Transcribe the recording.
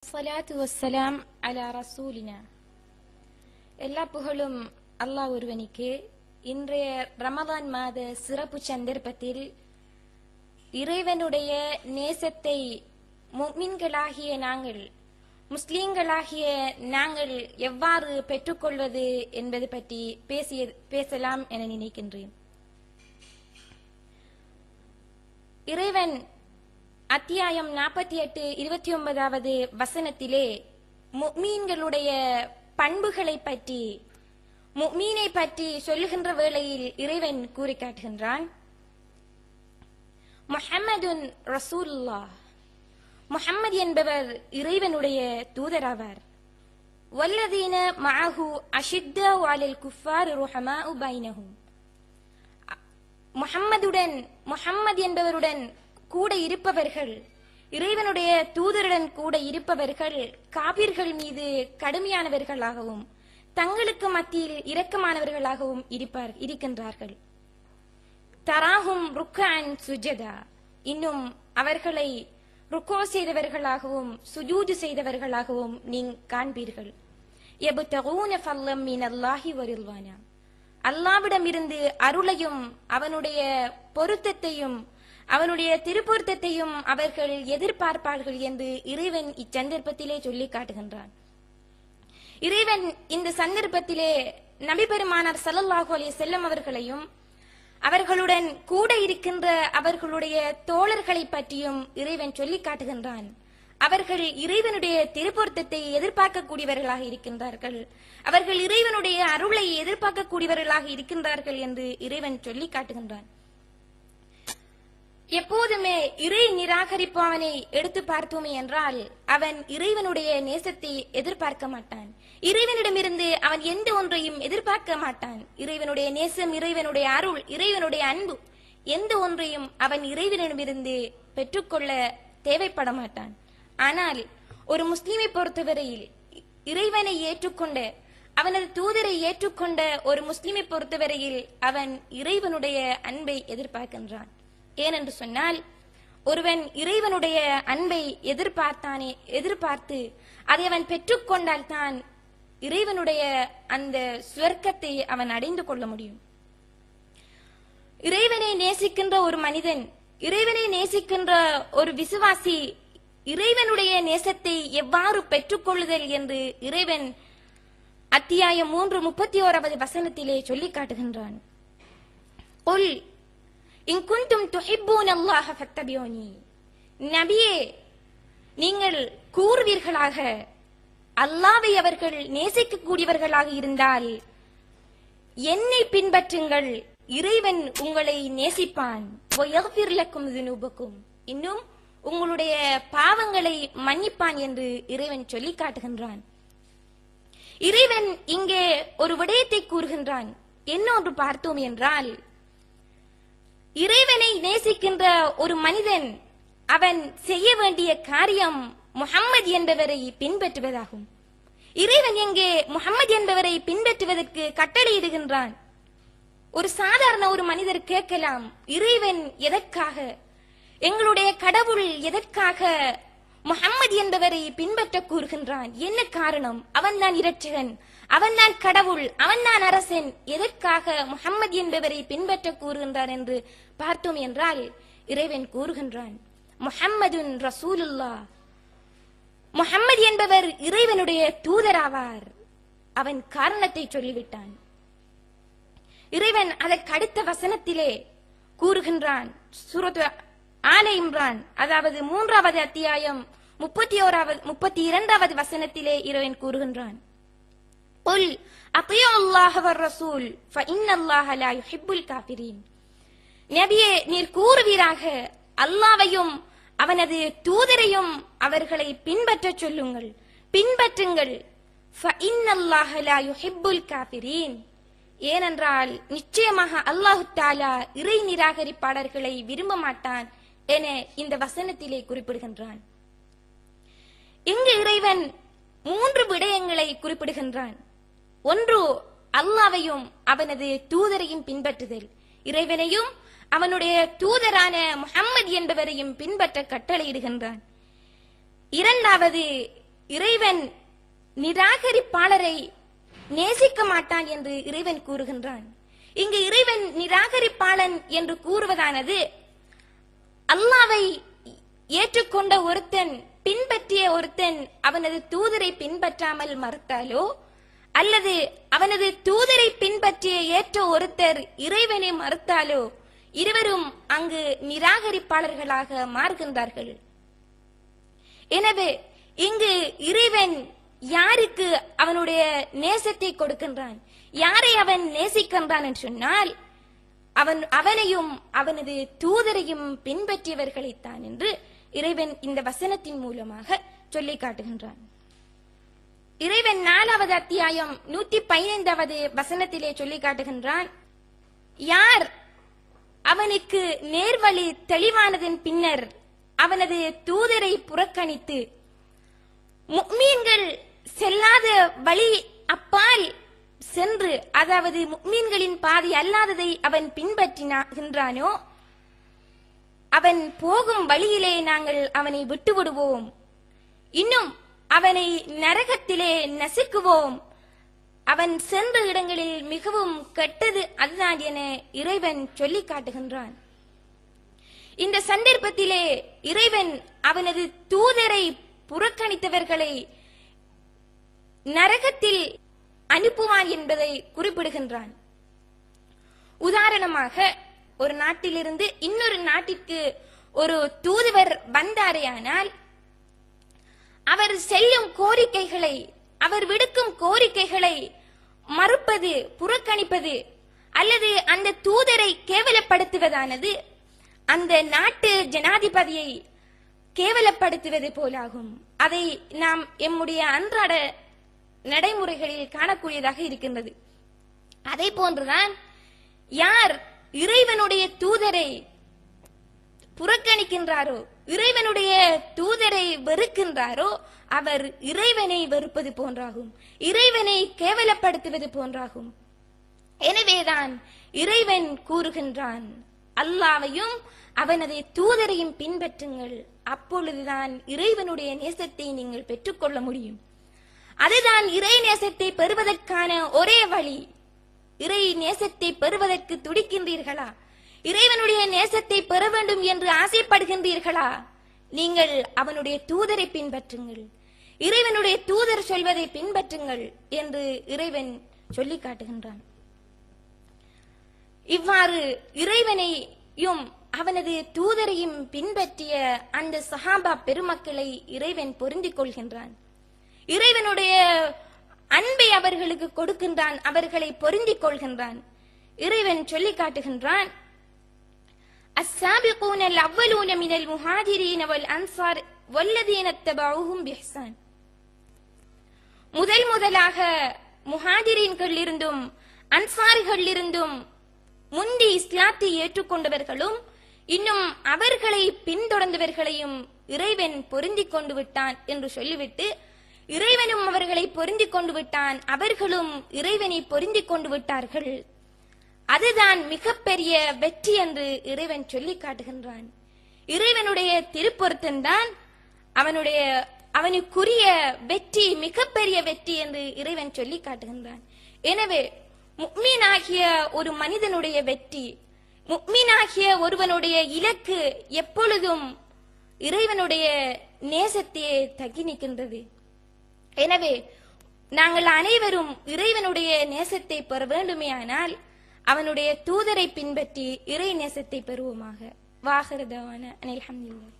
அஸ்ஸலாத்து வஸ்ஸலாம் அலா ரசூலினா எல்லா புகழும் அல்லாஹ் ஒருவனுக்கு இன்றைய ரமதான் மாத சிறப்பு சந்தர்ப்பத்தில் இறைவனுடைய நேசத்தை முக்மின்களாகிய நாங்கள் முஸ்லிம்களாகிய நாங்கள் எவ்வாறு பெற்றுக்கொள்வது என்பது பற்றி பேசிய பேசலாம் என நினைக்கின்றேன் இறைவன் அத்தியாயம் நாற்பத்தி எட்டு இருபத்தி ஒன்பதாவது வசனத்திலே முக்மீன்களுடைய பண்புகளை பற்றி முக்மீனை பற்றி சொல்லுகின்ற வேளையில் இறைவன் கூறி காட்டுகின்றான் முஹம்மதுன் ரசூலுல்லா முஹம்மது என்பவர் இறைவனுடைய தூதராவார் வல்லதீன மஅஹு அஷித்த வாலில் குஃபார் ருஹமா பைனஹும் முஹம்மதுடன் முஹம்மது என்பவருடன் கூட இருப்பவர்கள் இறைவனுடைய தூதருடன் கூட இருப்பவர்கள் காபிர்கள் மீது கடுமையானவர்களாகவும் தங்களுக்கு மத்தியில் இரக்கமானவர்களாகவும் இருப்பார் இருக்கின்றார்கள் தராஹும் ருக்கான் சுஜதா இன்னும் அவர்களை ருக்கோ செய்தவர்களாகவும் சுஜூது செய்தவர்களாகவும் நீங்க காண்பீர்கள் எபுத்தகூன ஃபல்லம் மின் அல்லாஹி வரில்வானா அல்லாவிடமிருந்து அருளையும் அவனுடைய பொருத்தத்தையும் அவனுடைய திருப்பொருத்தத்தையும் அவர்கள் எதிர்பார்ப்பார்கள் என்று இறைவன் இச்சந்தர்ப்பத்திலே சொல்லி காட்டுகின்றான் இறைவன் இந்த சந்தர்ப்பத்திலே நபி பெருமானார் சல்லல்லாஹு அலைஹி செல்லம் அவர்களையும் அவர்களுடன் கூட இருக்கின்ற அவர்களுடைய தோழர்களை பற்றியும் இறைவன் சொல்லி காட்டுகின்றான் அவர்கள் இறைவனுடைய திருப்பொருத்தத்தை எதிர்பார்க்கக்கூடியவர்களாக இருக்கின்றார்கள் அவர்கள் இறைவனுடைய அருளை எதிர்பார்க்கக்கூடியவர்களாக இருக்கின்றார்கள் என்று இறைவன் சொல்லி காட்டுகின்றான் எப்போதுமே இறை நிராகரிப்பவனை எடுத்து பார்த்தோமே என்றால் அவன் இறைவனுடைய நேசத்தை எதிர்பார்க்க மாட்டான் இறைவனிடமிருந்து அவன் எந்த ஒன்றையும் எதிர்பார்க்க மாட்டான் இறைவனுடைய நேசம் இறைவனுடைய அருள் இறைவனுடைய அன்பு எந்த ஒன்றையும் அவன் இறைவனிடமிருந்து பெற்றுக்கொள்ள தேவைப்பட மாட்டான் ஆனால் ஒரு முஸ்லிமை பொறுத்தவரையில் இறைவனை ஏற்றுக்கொண்ட அவனது தூதரை ஏற்றுக்கொண்ட ஒரு முஸ்லிமை பொறுத்தவரையில் அவன் இறைவனுடைய அன்பை எதிர்பார்க்கின்றான் ஏனென்று சொன்னால் ஒருவன் இறைவனுடைய அன்பை எதிர்பார்த்தானே எதிர்பார்த்து அதை அவன் பெற்றுக்கொண்டால் தான் இறைவனுடைய அந்த சுவர்க்கத்தை அவன் அடைந்து கொள்ள முடியும் இறைவனை நேசிக்கின்ற ஒரு மனிதன் இறைவனை நேசிக்கின்ற ஒரு விசுவாசி இறைவனுடைய நேசத்தை எவ்வாறு பெற்றுக்கொள்ளுதல் என்று இறைவன் அத்தியாயம் மூன்று முப்பத்தி ஓராவது வசனத்திலே சொல்லி காட்டுகின்றான் உல் இன்குந்தும் துஹிப்பூன் அல்லாஹ ஃபத்தபியோனி நபியே நீங்கள் கூறுவீர்களாக அல்லாவை அவர்கள் நேசிக்கக்கூடியவர்களாக இருந்தால் என்னை பின்பற்றுங்கள் இறைவன் உங்களை நேசிப்பான் வயஃபிர்லக்கும் துனுபக்கும் இன்னும் உங்களுடைய பாவங்களை மன்னிப்பான் என்று இறைவன் சொல்லி காட்டுகின்றான் இறைவன் இங்கே ஒரு விடயத்தை கூறுகின்றான் என்ன ஒன்று பார்த்தோம் என்றால் இறைவனை நேசிக்கின்ற ஒரு மனிதன் அவன் செய்ய வேண்டிய காரியம் முகம்மது என்பவரை பின்பற்றுவதாகும் இறைவன் எங்கே முகம்மது என்பவரை பின்பற்றுவதற்கு கட்டளையிடுகின்றான் ஒரு சாதாரண ஒரு மனிதர் கேட்கலாம் இறைவன் எதற்காக எங்களுடைய கடவுள் எதற்காக முகம்மது என்பவரை பின்பற்ற கூறுகின்றான் என்ன காரணம் அவன் தான் இரட்சகன் அவன் தான் கடவுள் அவன் தான் அரசன் எதற்காக முகம்மது என்பவரை பின்பற்ற கூறுகின்றான் என்று பார்த்தோம் என்றால் இறைவன் கூறுகின்றான் முஹம்மதுன் ரசூலுல்லா முஹம்மது என்பவர் இறைவனுடைய தூதராவார் அவன் காரணத்தை சொல்லிவிட்டான் இறைவன் அதற்கு அடுத்த வசனத்திலே கூறுகின்றான் சூரத்து ஆல இம்ரான் அதாவது மூன்றாவது அத்தியாயம் முப்பத்தி ஓராவது முப்பத்தி இரண்டாவது வசனத்திலே இறைவன் கூறுகின்றான் قل أطيعوا الله والرسول فإن الله لا يحب الكافرين நபியே நீர் கூறுவீராக அல்லாவையும் அவனது தூதரையும் அவர்களை பின்பற்றச் சொல்லுங்கள் பின்பற்றுங்கள் فإن الله لا يحب الكافرين ஏனென்றால் நிச்சயமாக அல்லாஹு தாலா இறை நிராகரிப்பாளர்களை விரும்ப மாட்டான் என இந்த வசனத்திலே குறிப்பிடுகின்றான் இங்கு இறைவன் மூன்று விடயங்களை குறிப்பிடுகின்றான் ஒன்று அல்லாவையும் அவனது தூதரையும் பின்பற்றுதல் இறைவனையும் அவனுடைய தூதரான முஹம்மது என்பவரையும் பின்பற்ற கட்டளையிடுகின்றான் இரண்டாவது இறைவன் நிராகரிப்பாளரை நேசிக்க மாட்டான் என்று இறைவன் கூறுகின்றான் இங்கு இறைவன் நிராகரிப்பாளன் என்று கூறுவதானது அல்லாவை ஏற்றுக்கொண்ட ஒருத்தன் பின்பற்றிய ஒருத்தன் அவனது தூதரை பின்பற்றாமல் மறுத்தாலோ அல்லது அவனது தூதரை பின்பற்றிய ஏற்ற ஒருத்தர் இறைவனை மறுத்தாலோ இருவரும் அங்கு நிராகரிப்பாளர்களாக மாறுகின்றார்கள் எனவே இங்கு இறைவன் யாருக்கு அவனுடைய நேசத்தை கொடுக்கின்றான் யாரை அவன் நேசிக்கின்றான் என்று சொன்னால் அவன் அவனையும் அவனது தூதரையும் பின்பற்றியவர்களைத்தான் என்று இறைவன் இந்த வசனத்தின் மூலமாக சொல்லி காட்டுகின்றான் இறைவன் நாலாவது அத்தியாயம் நூத்தி பதினைந்தாவது வசனத்திலே சொல்லி காட்டுகின்றான் யார் அவனுக்கு நேர்வழி தெளிவானதன் பின்னர் அவனது தூதரை புறக்கணித்து முக்மீன்கள் செல்லாத வழி அப்பால் சென்று அதாவது முக்மீன்களின் பாதை அல்லாததை அவன் பின்பற்றினாகின்றானோ அவன் போகும் வழியிலே நாங்கள் அவனை விட்டு விடுவோம் இன்னும் அவனை நரகத்திலே நசுக்குவோம் அவன் சென்ற இடங்களில் மிகவும் கெட்டது அதுதான் என இறைவன் சொல்லி காட்டுகின்றான் இந்த சந்தர்ப்பத்திலே இறைவன் அவனது தூதரை புறக்கணித்தவர்களை நரகத்தில் அனுப்புவான் என்பதை குறிப்பிடுகின்றான் உதாரணமாக ஒரு நாட்டிலிருந்து இன்னொரு நாட்டிற்கு ஒரு தூதுவர் வந்தாரேயானால் அவர் செல்லும் கோரிக்கைகளை அவர் விடுக்கும் கோரிக்கைகளை மறுப்பது புறக்கணிப்பது அல்லது அந்த தூதரை கேவலப்படுத்துவதானது அந்த நாட்டு ஜனாதிபதியை கேவலப்படுத்துவது போலாகும் அதை நாம் எம்முடைய அன்றாட நடைமுறைகளில் காணக்கூடியதாக இருக்கின்றது அதே போன்றுதான் யார் இறைவனுடைய தூதரை புறக்கணிக்கின்றாரோ இறைவனுடைய தூதரை வெறுக்கின்றாரோ அவர் இறைவனை வெறுப்பது போன்றாகும் இறைவனை கேவலப்படுத்துவது போன்றாகும் எனவேதான் இறைவன் கூறுகின்றான் அல்லாவையும் அவனது தூதரையும் பின்பற்றுங்கள் அப்பொழுதுதான் இறைவனுடைய நேசத்தை நீங்கள் பெற்றுக்கொள்ள முடியும் அதுதான் இறை நேசத்தை பெறுவதற்கான ஒரே வழி இறை நேசத்தை பெறுவதற்கு துடிக்கின்றீர்களா இறைவனுடைய நேசத்தை பெற வேண்டும் என்று ஆசைப்படுகின்றீர்களா நீங்கள் அவனுடைய தூதரை பின்பற்றுங்கள் இறைவனுடைய தூதர் சொல்வதை பின்பற்றுங்கள் என்று இறைவன் சொல்லி காட்டுகின்றான் இவ்வாறு இறைவனையும் அவனது தூதரையும் பின்பற்றிய அந்த சஹாபா பெருமக்களை இறைவன் பொருந்திக் கொள்கின்றான் இறைவனுடைய அன்பை அவர்களுக்கு கொடுக்கின்றான் அவர்களை பொருந்திக் கொள்கின்றான் இறைவன் சொல்லி காட்டுகின்றான் السابقون الأولون من المهاجرين والأنصار والذين اتبعوهم بإحسان முதல் முதலாக முஹாஜிரீன்கள் இருந்தும் அன்சாரிகள் இருந்தும் முந்தி இஸ்லாத்தை ஏற்றுக்கொண்டவர்களும் இன்னும் அவர்களை பின்தொடர்ந்தவர்களையும் இறைவன் பொருந்திக் கொண்டு விட்டான் என்று சொல்லிவிட்டு இறைவனும் அவர்களை பொருந்திக் கொண்டு விட்டான் அவர்களும் இறைவனை பொருந்திக் கொண்டு விட்டார்கள் அதுதான் மிகப்பெரிய வெற்றி என்று இறைவன் சொல்லி காட்டுகின்றான் இறைவனுடைய திருப்பொருத்தம்தான் அவனுடைய அவனுக்குரிய வெற்றி மிகப்பெரிய வெற்றி என்று இறைவன் சொல்லி காட்டுகின்றான் எனவே முக்மீனாகிய ஒரு மனிதனுடைய வெற்றி முக்மீனாகிய ஒருவனுடைய இலக்கு எப்பொழுதும் இறைவனுடைய நேசத்தையே தகி நிற்கின்றது எனவே நாங்கள் அனைவரும் இறைவனுடைய நேசத்தை பெற வேண்டுமேயானால் அவனுடைய தூதரை பின்பற்றி இறை நேசத்தை பெறுவோமாக வாகரதவான அனில்